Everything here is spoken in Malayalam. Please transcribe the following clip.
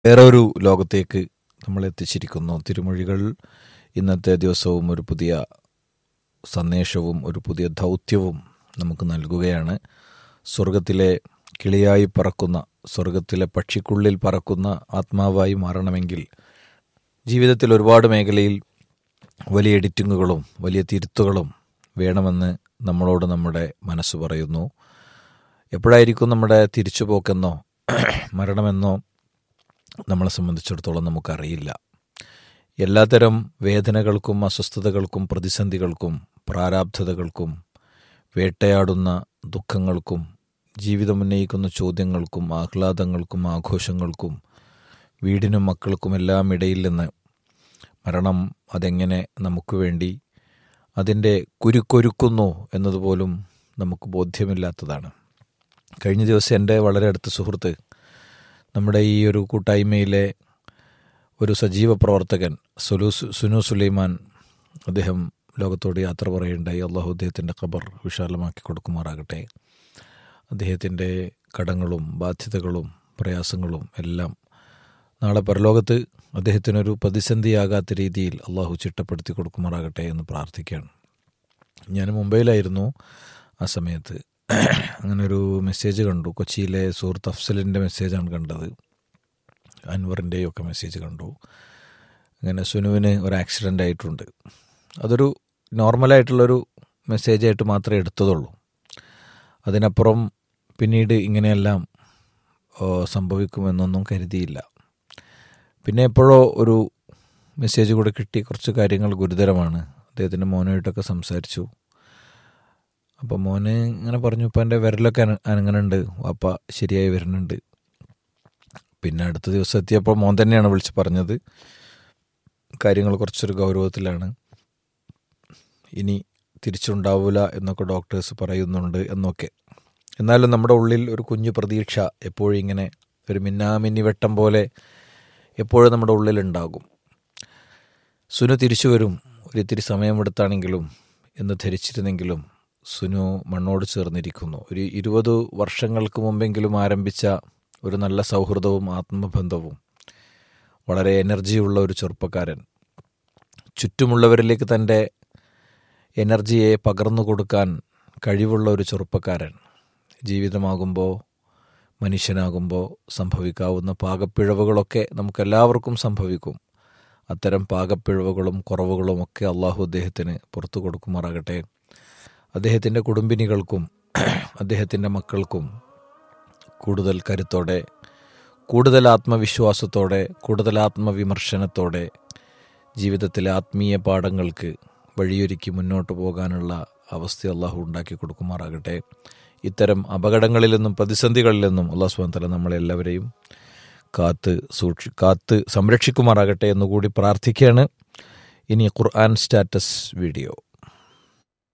വേറെ ഒരു ലോകത്തേക്ക് നമ്മൾ എത്തിച്ചിരിക്കുന്നു തിരുമൊഴികൾ ഇന്നത്തെ ദിവസവും ഒരു പുതിയ സന്ദേശവും ഒരു പുതിയ ദൗത്യവും നമുക്ക് നൽകുകയാണ് സ്വർഗത്തിലെ കിളിയായി പറക്കുന്ന സ്വർഗത്തിലെ പക്ഷിക്കുള്ളിൽ പറക്കുന്ന ആത്മാവായി മാറണമെങ്കിൽ ജീവിതത്തിൽ ഒരുപാട് മേഖലയിൽ വലിയ എഡിറ്റിങ്ങുകളും വലിയ തിരുത്തുകളും വേണമെന്ന് നമ്മളോട് നമ്മുടെ മനസ്സ് പറയുന്നു എപ്പോഴായിരിക്കും നമ്മുടെ തിരിച്ചുപോക്കെന്നോ മരണമെന്നോ നമ്മളെ സംബന്ധിച്ചിടത്തോളം നമുക്കറിയില്ല എല്ലാത്തരം വേദനകൾക്കും അസ്വസ്ഥതകൾക്കും പ്രതിസന്ധികൾക്കും പ്രാരാബ്ധതകൾക്കും വേട്ടയാടുന്ന ദുഃഖങ്ങൾക്കും ജീവിതം ഉന്നയിക്കുന്ന ചോദ്യങ്ങൾക്കും ആഹ്ലാദങ്ങൾക്കും ആഘോഷങ്ങൾക്കും വീടിനും മക്കൾക്കും എല്ലാം ഇടയിൽ നിന്ന് മരണം അതെങ്ങനെ നമുക്ക് വേണ്ടി അതിൻ്റെ കുരുക്കൊരുക്കുന്നു എന്നതുപോലും നമുക്ക് ബോധ്യമില്ലാത്തതാണ് കഴിഞ്ഞ ദിവസം എൻ്റെ വളരെ അടുത്ത സുഹൃത്ത് നമ്മുടെ ഈ ഒരു കൂട്ടായ്മയിലെ ഒരു സജീവ പ്രവർത്തകൻ സുലു സുനു സുലൈമാൻ അദ്ദേഹം ലോകത്തോട് യാത്ര പറയുണ്ടായി അള്ളാഹു അദ്ദേഹത്തിൻ്റെ ഖബർ വിശാലമാക്കി കൊടുക്കുമാറാകട്ടെ അദ്ദേഹത്തിൻ്റെ കടങ്ങളും ബാധ്യതകളും പ്രയാസങ്ങളും എല്ലാം നാളെ പരലോകത്ത് അദ്ദേഹത്തിനൊരു പ്രതിസന്ധിയാകാത്ത രീതിയിൽ അള്ളാഹു ചിട്ടപ്പെടുത്തി കൊടുക്കുമാറാകട്ടെ എന്ന് പ്രാർത്ഥിക്കുകയാണ് ഞാൻ മുംബൈയിലായിരുന്നു ആ സമയത്ത് അങ്ങനെ ഒരു മെസ്സേജ് കണ്ടു കൊച്ചിയിലെ സുഹൃത്ത് അഫ്സലിൻ്റെ മെസ്സേജാണ് കണ്ടത് അൻവറിൻ്റെയും ഒക്കെ മെസ്സേജ് കണ്ടു അങ്ങനെ സുനുവിന് ഒരു ആക്സിഡൻ്റ് ആയിട്ടുണ്ട് അതൊരു നോർമലായിട്ടുള്ളൊരു മെസ്സേജായിട്ട് മാത്രമേ എടുത്തതുള്ളൂ അതിനപ്പുറം പിന്നീട് ഇങ്ങനെയെല്ലാം സംഭവിക്കുമെന്നൊന്നും കരുതിയില്ല പിന്നെ എപ്പോഴോ ഒരു മെസ്സേജ് കൂടെ കിട്ടി കുറച്ച് കാര്യങ്ങൾ ഗുരുതരമാണ് അദ്ദേഹത്തിൻ്റെ മോനുമായിട്ടൊക്കെ സംസാരിച്ചു അപ്പം മോന് ഇങ്ങനെ പറഞ്ഞു ഇപ്പം എൻ്റെ വിരലൊക്കെ അനങ്ങനുണ്ട് വാപ്പ ശരിയായി വരുന്നുണ്ട് പിന്നെ അടുത്ത ദിവസം എത്തിയപ്പോൾ മോൻ തന്നെയാണ് വിളിച്ച് പറഞ്ഞത് കാര്യങ്ങൾ കുറച്ചൊരു ഗൗരവത്തിലാണ് ഇനി തിരിച്ചുണ്ടാവില്ല എന്നൊക്കെ ഡോക്ടേഴ്സ് പറയുന്നുണ്ട് എന്നൊക്കെ എന്നാലും നമ്മുടെ ഉള്ളിൽ ഒരു കുഞ്ഞു പ്രതീക്ഷ എപ്പോഴും ഇങ്ങനെ ഒരു മിന്നാമിന്നി വെട്ടം പോലെ എപ്പോഴും നമ്മുടെ ഉള്ളിലുണ്ടാകും സുനു തിരിച്ചു വരും ഒരിത്തിരി സമയമെടുത്താണെങ്കിലും എന്ന് ധരിച്ചിരുന്നെങ്കിലും സുനു മണ്ണോട് ചേർന്നിരിക്കുന്നു ഒരു ഇരുപത് വർഷങ്ങൾക്ക് മുമ്പെങ്കിലും ആരംഭിച്ച ഒരു നല്ല സൗഹൃദവും ആത്മബന്ധവും വളരെ എനർജിയുള്ള ഒരു ചെറുപ്പക്കാരൻ ചുറ്റുമുള്ളവരിലേക്ക് തൻ്റെ എനർജിയെ പകർന്നു കൊടുക്കാൻ കഴിവുള്ള ഒരു ചെറുപ്പക്കാരൻ ജീവിതമാകുമ്പോൾ മനുഷ്യനാകുമ്പോൾ സംഭവിക്കാവുന്ന പാകപ്പിഴവുകളൊക്കെ നമുക്കെല്ലാവർക്കും സംഭവിക്കും അത്തരം പാകപ്പിഴവുകളും കുറവുകളും ഒക്കെ അള്ളാഹു അദ്ദേഹത്തിന് പുറത്തു കൊടുക്കുമാറാകട്ടെ അദ്ദേഹത്തിൻ്റെ കുടുംബിനികൾക്കും അദ്ദേഹത്തിൻ്റെ മക്കൾക്കും കൂടുതൽ കരുത്തോടെ കൂടുതൽ ആത്മവിശ്വാസത്തോടെ കൂടുതൽ ആത്മവിമർശനത്തോടെ ജീവിതത്തിലെ ആത്മീയ പാഠങ്ങൾക്ക് വഴിയൊരുക്കി മുന്നോട്ട് പോകാനുള്ള അവസ്ഥ അള്ളാഹു ഉണ്ടാക്കി കൊടുക്കുമാറാകട്ടെ ഇത്തരം അപകടങ്ങളിൽ നിന്നും പ്രതിസന്ധികളിൽ നിന്നും അള്ളാഹു സുബാൻ തല നമ്മളെല്ലാവരെയും കാത്ത് സൂക്ഷി കാത്ത് സംരക്ഷിക്കുമാറാകട്ടെ എന്നുകൂടി പ്രാർത്ഥിക്കുകയാണ് ഇനി ഖുർആൻ സ്റ്റാറ്റസ് വീഡിയോ